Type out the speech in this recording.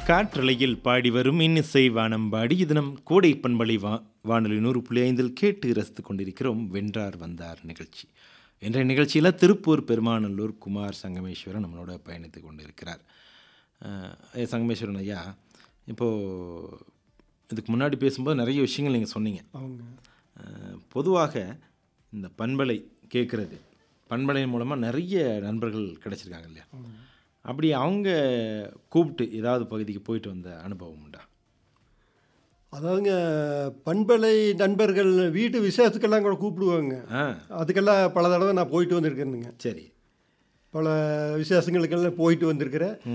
காற்றலையில் பாடி வரும் இன்னிசை வானம்பாடி இது நம் கோடை பண்பலை வா வானொலி நூறு புள்ளி ஐந்தில் கேட்டு ரசித்துக் கொண்டிருக்கிறோம் வென்றார் வந்தார் நிகழ்ச்சி என்ற நிகழ்ச்சியில் திருப்பூர் பெருமாநல்லூர் குமார் சங்கமேஸ்வரன் நம்மளோட பயணித்து கொண்டிருக்கிறார் அஹ், ஐயா சங்கமேஸ்வரன் ஐயா இப்போது இதுக்கு முன்னாடி பேசும்போது நிறைய விஷயங்கள் நீங்கள் சொன்னீங்க அவங்க அஹ், பொதுவாக இந்த பண்பலை கேட்குறது பண்பலை மூலமாக நிறைய நண்பர்கள் கிடைச்சிருக்காங்க இல்லையா அப்படி அவங்க கூப்பிட்டு ஏதாவது பகுதிக்கு போயிட்டு வந்த அனுபவம் உண்டா அதாவதுங்க பண்பலை நண்பர்கள் வீட்டு விசேஷத்துக்கெல்லாம் கூட கூப்பிடுவாங்க ஆ அதுக்கெல்லாம் பல தடவை நான் போயிட்டு வந்திருக்கேனுங்க சரி பல விசேஷங்களுக்கெல்லாம் போயிட்டு வந்திருக்கிறேன்